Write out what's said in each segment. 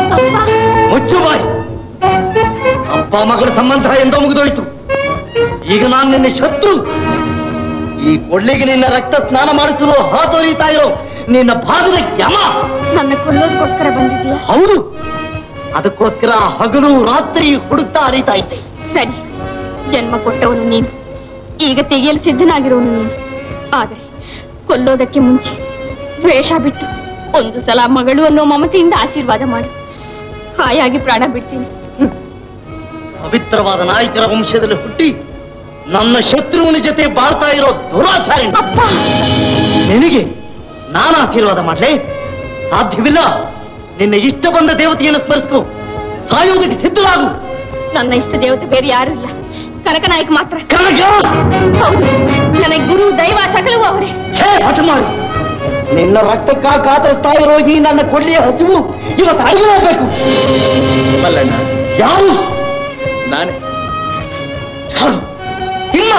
ಮುಚ್ಚು ಬಾಯಿ ಅಪ್ಪ ಮಗಳ ಸಂಬಂಧ ಎಂದೋ ಮುಗಿದೋಯ್ತು ಈಗ ನಾನು ನಿನ್ನ ಶತ್ರು ಈ ಕೊಳ್ಳಿಗೆ ನಿನ್ನ ರಕ್ತ ಸ್ನಾನ ಮಾಡಿಸಲು ಹಾತೊರೀತಾ ಇರೋ ನಿನ್ನ ಭಾಗದ ಯಮ ನನ್ನ ಕೊಲ್ಲೋದಕ್ಕೋಸ್ಕರ ಬಂದಿದ್ಯಾ ಹೌದು ಅದಕ್ಕೋಸ್ಕರ ಹಗಲು ರಾತ್ರಿ ಹುಡುಕ್ತಾ ಅರಿತಾ ಇದ್ದೆ ಸರಿ ಜನ್ಮ ಕೊಟ್ಟವನು ನೀನು ಈಗ ತೆಗೆಯಲು ಸಿದ್ಧನಾಗಿರೋನು ನೀನು ಆದರೆ ಕೊಲ್ಲೋದಕ್ಕೆ ಮುಂಚೆ ದ್ವೇಷ ಬಿಟ್ಟು ಒಂದು ಸಲ ಮಗಳು ಅನ್ನೋ ಮಮತೆಯಿಂದ ಆಶೀರ್ವಾದ ಮಾಡು ಹಾಯಾಗಿ ಪ್ರಾಣ ಬಿಡ್ತೀನಿ ಪವಿತ್ರವಾದ ನಾಯಕರ ವಂಶದಲ್ಲಿ ಹುಟ್ಟಿ ನನ್ನ ಶತ್ರುವಿನ ಜೊತೆ ಬಾಳ್ತಾ ಇರೋ ದುರಾಚಾರಿ ನಿನಗೆ ನಾನು ಆಶೀರ್ವಾದ ಮಾಡ್ಲೆ ಸಾಧ್ಯವಿಲ್ಲ ನಿನ್ನ ಇಷ್ಟ ಬಂದ ದೇವತೆಯನ್ನು ಸ್ಮರಿಸ್ಕೊ ಸಾಯುವುದಕ್ಕೆ ಸಿದ್ಧರಾಗು ನನ್ನ ಇಷ್ಟ ದೇವತೆ ಬೇರೆ ಯಾರು ಇಲ್ಲ ಕನಕನಾಯಕ್ ಮಾತ್ರ ಕನಕ ಹೌದು ನನಗೆ ಗುರು ದೈವ ಸಕಲವು ಅವರೇ ಛೇ ಹಠ ಮಾಡಿ ನಿನ್ನ ರಕ್ತಕ್ಕ ಕಾತರಿಸ್ತಾ ಇರೋ ಈ ನನ್ನ ಕೊಳ್ಳಿಯ ಹಸಿವು ಇವತ್ತು ಅರಿಯಲೇಬೇಕು ಮಲ್ಲಣ್ಣ ಯಾರು ನಾನೇ ಯಾರು ತಿಮ್ಮ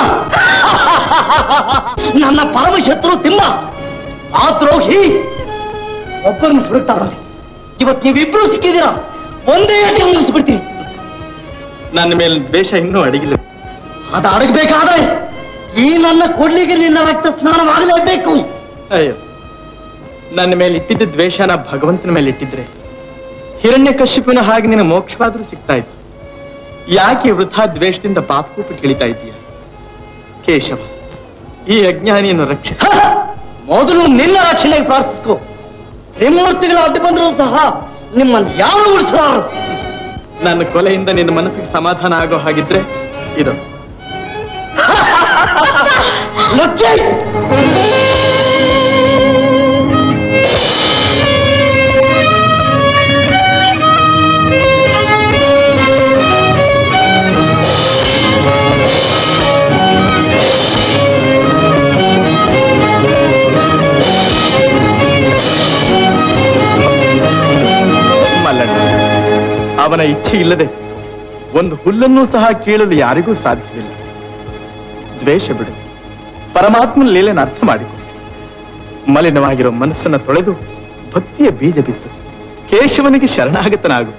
ನನ್ನ ಪರಮ ಶತ್ರು ತಿಮ್ಮ ಆ ದ್ರೋಹಿ ಒಬ್ಬರನ್ನು ಹುಡುಕ್ತಾರಲ್ಲ ಇವತ್ತು ನೀವಿಬ್ರು ಸಿಕ್ಕಿದ್ದೀರಾ ಒಂದೇ ಅಟಿ ಮುಗಿಸ್ಬಿಡ್ತೀನಿ ನನ್ನ ಮೇಲೆ ದ್ವೇಷ ಇನ್ನೂ ಅಡಗಿಲ್ಲ ಅದು ಅಡಗಬೇಕಾದ್ರೆ ಈ ನನ್ನ ಕೊಳ್ಳಿಗೆ ನಿನ್ನ ರಕ್ತ ಸ್ನಾನವಾಗಲೇಬೇಕು ಅಯ್ಯೋ ನನ್ನ ಮೇಲೆ ಇಟ್ಟಿದ್ದ ದ್ವೇಷನ ಭಗವಂತನ ಮೇಲೆ ಇಟ್ಟಿದ್ರೆ ಹಿರಣ್ಯ ಕಶ್ಯಪನ ಹಾಗೆ ನಿನ್ನ ಮೋಕ್ಷವಾದ್ರೂ ಸಿಗ್ತಾ ಇತ್ತು ಯಾಕೆ ವೃಥಾ ದ್ವೇಷದಿಂದ ಪಾಪಕೂಪ ಕೇಳಿತಾ ಇದೀಯ ಕೇಶವ ಈ ಅಜ್ಞಾನಿಯನ್ನು ರಕ್ಷ ಹ! ಮೊದಲು ನಿನ್ನ ರಕ್ಷಣೆಗೆ ಪ್ರಾರ್ಥಿಸ್ಕೋ ತ್ರಿಮೂರ್ತಿಗಳ ಅಡ್ಡ ಬಂದರೂ ಸಹ ನಿಮ್ಮನ್ನು ಯಾರು ಉಳಿಸಲಾರು ನನ್ನ ಕೊಲೆಯಿಂದ ನಿನ್ನ ಮನಸ್ಸಿಗೆ ಸಮಾಧಾನ ಆಗೋ ಹಾಗಿದ್ರೆ ಇದು ಲಜ್ಜೆ ಮಲ್ಲಣ್ಣ ಅವನ ಇಚ್ಛೆ ಇಲ್ಲದೆ ಒಂದು ಹುಲ್ಲನ್ನೂ ಸಹ ಕೀಳಲು ಯಾರಿಗೂ ಸಾಧ್ಯವಿಲ್ಲ ದ್ವೇಷ ಬಿಡು ಪರಮಾತ್ಮನ ಲೀಲೆನ ಅರ್ಥ ಮಾಡಿಕೊ ಮಲಿನವಾಗಿರೋ ಮನಸ್ಸನ್ನ ತೊಳೆದು ಭಕ್ತಿಯ ಬೀಜ ಬಿತ್ತು ಕೇಶವನಿಗೆ ಶರಣಾಗತನಾಗು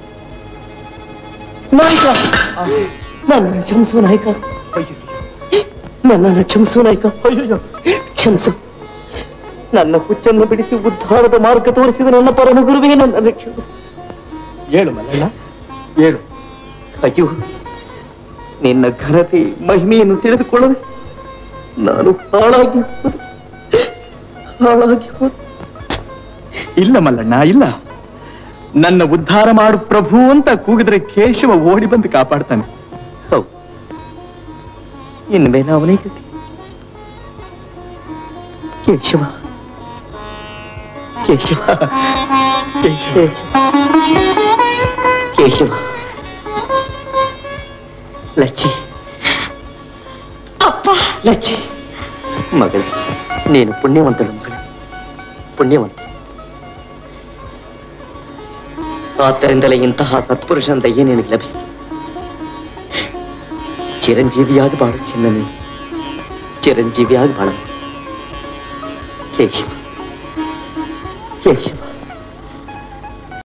ನಾಯಕ ನನ್ನನ್ನು ಕ್ಷಮಿಸು ನಾಯಕ ನನ್ನನ್ನು ಕ್ಷಮಿಸು ನಾಯಕ ಅಯ್ಯಯ್ಯೋ ಕ್ಷಮಿಸು ನನ್ನ ಹುಚ್ಚನ್ನು ಬಿಡಿಸಿ ಉದ್ಧಾರದ ಮಾರ್ಗ ತೋರಿಸಿದ ನನ್ನ ಪರಮ ಗುರುವೇ ನನ್ನನ್ನು ಕ್ಷಮಿಸು ಹೇಳು ಮಲ್ಲಣ್ಣ ಹೇಳು ಅಯ್ಯೋ ನಿನ್ನ ಘನತೆ ಮಹಿಮೆಯನ್ನು ತಿಳಿದುಕೊಳ್ಳದೆ ನಾನು ಹಾಳಾಗಿ ಹೋದೆ ಹಾಳಾಗಿ ಹೋದೆ ಇಲ್ಲ ಮಲ್ಲಣ್ಣ ಇಲ್ಲ ನನ್ನ ಉದ್ಧಾರ ಮಾಡು ಪ್ರಭು ಅಂತ ಕೂಗಿದ್ರೆ ಕೇಶವ ಓಡಿ ಬಂದು ಕಾಪಾಡ್ತಾನೆ ಹೌದು ಇನ್ನು ಮೇಲೆ ಅವನೇ ಗತಿ ಕೇಶವ ಕೇಶವ ಕೇಶವ ಕೇಶವ ಲಚ್ಚಿ ಅಪ್ಪ ಲಚ್ಚಿ ಮಗಳೇ ನೀನು ಪುಣ್ಯವಂತಳು ಮಗಳೇ ಪುಣ್ಯವಂತ ಆದ್ದರಿಂದಲೇ ಇಂತಹ ಸತ್ಪುರುಷನ ದಯ್ಯ ನಿನಗೆ ಲಭಿಸಿತು ಚಿರಂಜೀವಿಯಾಗಿ ಬಾಳು ಚಿನ್ನ ನೀನು ಚಿರಂಜೀವಿಯಾಗಿ ಬಾಳ ಕೇಶವ ಕೇಶವ